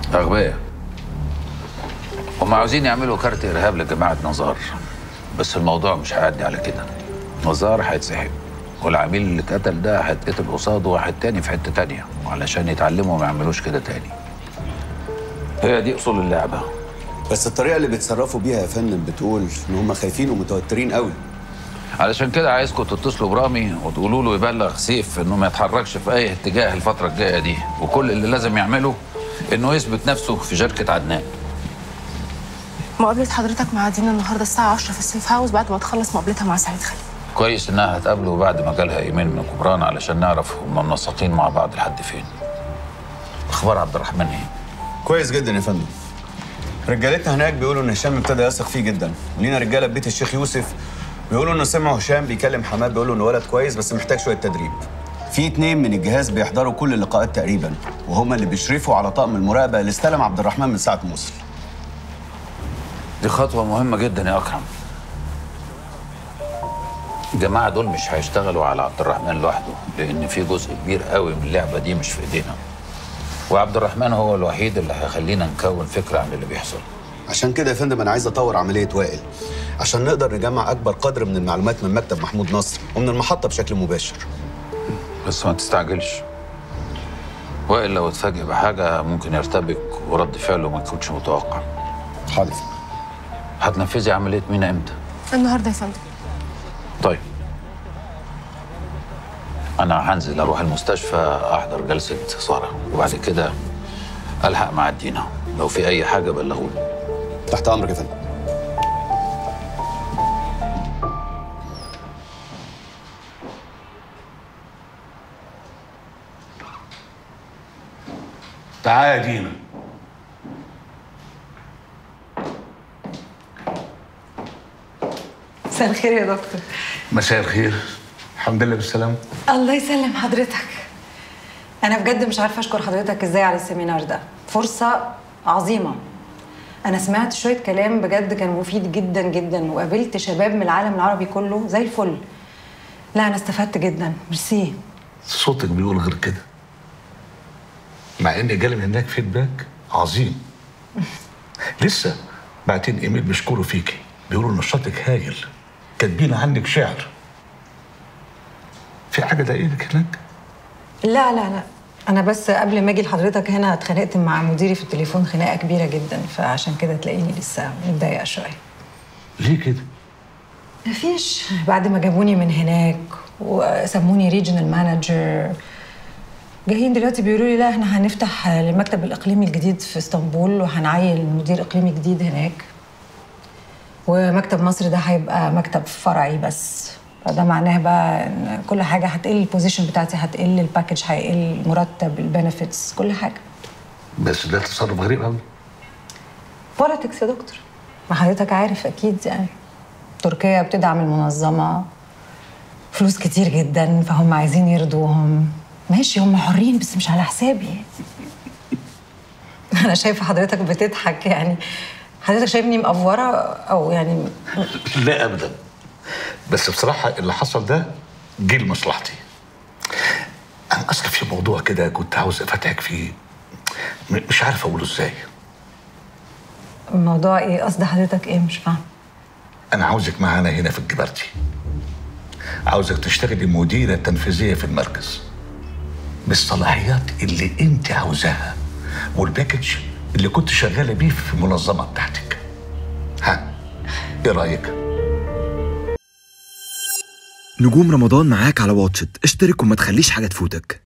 أغبياء هم عاوزين يعملوا كارت إرهاب لجماعة نزار بس الموضوع مش هيعدي على كده نزار هيتسحب والعميل اللي اتقتل ده هيتقتل قصاده واحد تاني في حتة تانية وعلشان يتعلموا ما يعملوش كده تاني هي دي أصول اللعبة بس الطريقه اللي بيتصرفوا بيها يا فندم بتقول ان هم خايفين ومتوترين قوي علشان كده عايزكم تتصلوا برامي وتقولوا له يبلغ سيف انه ما يتحركش في اي اتجاه الفترة الجاية دي وكل اللي لازم يعمله انه يثبت نفسه في شركة عدنان مقابلة حضرتك مع دينا النهارده الساعة 10 في السيف هاوس بعد ما تخلص مقابلتها مع سعيد خليل كويس انها هتقابله بعد ما جالها ايميل من كبران علشان نعرف هم منسقين مع بعض لحد فين اخبار عبد الرحمن ايه كويس جدا يا فندم رجالتنا هناك بيقولوا ان هشام ابتدى يثق فيه جدا ولينا رجاله في بيت الشيخ يوسف بيقولوا انه سمعوا هشام بيكلم حماد بيقولوا انه ولد كويس بس محتاج شويه تدريب في اتنين من الجهاز بيحضروا كل اللقاءات تقريبا وهما اللي بيشرفوا على طقم المراقبه اللي استلم عبد الرحمن من ساعه ما وصل دي خطوة مهمة جدا يا أكرم الجماعة دول مش هيشتغلوا على عبد الرحمن لوحده لأن في جزء كبير قوي من اللعبة دي مش في إيدينا وعبد الرحمن هو الوحيد اللي هيخلينا نكون فكرة عن اللي بيحصل عشان كده يا فندم انا عايز اطور عمليه وائل عشان نقدر نجمع اكبر قدر من المعلومات من مكتب محمود نصر ومن المحطه بشكل مباشر بس ما تستعجلش وائل لو اتفاجئ بحاجة ممكن يرتبك ورد فعله ما يكونش متوقع حاضر هتنفذي عملية مينا امتى؟ النهارده يا فندم طيب أنا هنزل أروح المستشفى أحضر جلسة سارة وبعد كده ألحق مع دينا لو في أي حاجة بلغوني تحت امرك يا فندم تعالى يا دينا مساء الخير يا دكتور مساء الخير الحمد لله بالسلامة الله يسلم حضرتك انا بجد مش عارفه اشكر حضرتك ازاي على السيمينار ده فرصه عظيمه انا سمعت شويه كلام بجد كان مفيد جدا جدا وقابلت شباب من العالم العربي كله زي الفل لا انا استفدت جدا ميرسي صوتك بيقول غير كده مع ان جالي من هناك فيدباك عظيم لسه بعتين ايميل بيشكروا فيكي بيقولوا نشاطك هايل كاتبين عنك شعر في حاجه ضايقتك هناك لا لا لا انا بس قبل ما اجي لحضرتك هنا اتخانقت مع مديري في التليفون خناقه كبيره جدا فعشان كده تلاقيني لسه متضايقه شويه ليه كده مفيش بعد ما جابوني من هناك وسموني ريجنال مانجر جايين دلوقتي بيقولوا لي لا احنا هنفتح المكتب الاقليمي الجديد في اسطنبول وهنعين مدير اقليمي جديد هناك ومكتب مصر ده هيبقى مكتب فرعي بس فده معناه بقى ان كل حاجه هتقل البوزيشن بتاعتي هتقل الباكج هيقل المرتب البنفيتس كل حاجه بس ده تصرف غريب قوي بوليتكس يا دكتور ما حضرتك عارف اكيد يعني تركيا بتدعم المنظمه فلوس كتير جدا فهم عايزين يرضوهم ماشي هم حرين بس مش على حسابي انا شايفه حضرتك بتضحك يعني حضرتك شايفني مقفوره او يعني لا ابدا بس بصراحه اللي حصل ده جه لمصلحتي انا اصلا في موضوع كده كنت عاوز افتحك فيه م- مش عارف اقوله ازاي الموضوع ايه قصد حضرتك ايه مش فاهم انا عاوزك معانا هنا في الجبرتي عاوزك تشتغلي مديرة تنفيذية في المركز بالصلاحيات اللي انت عاوزاها والباكج اللي كنت شغالة بيه في المنظمة بتاعتك ها ايه رأيك؟ نجوم رمضان معاك على واتشت اشترك وما تخليش حاجة تفوتك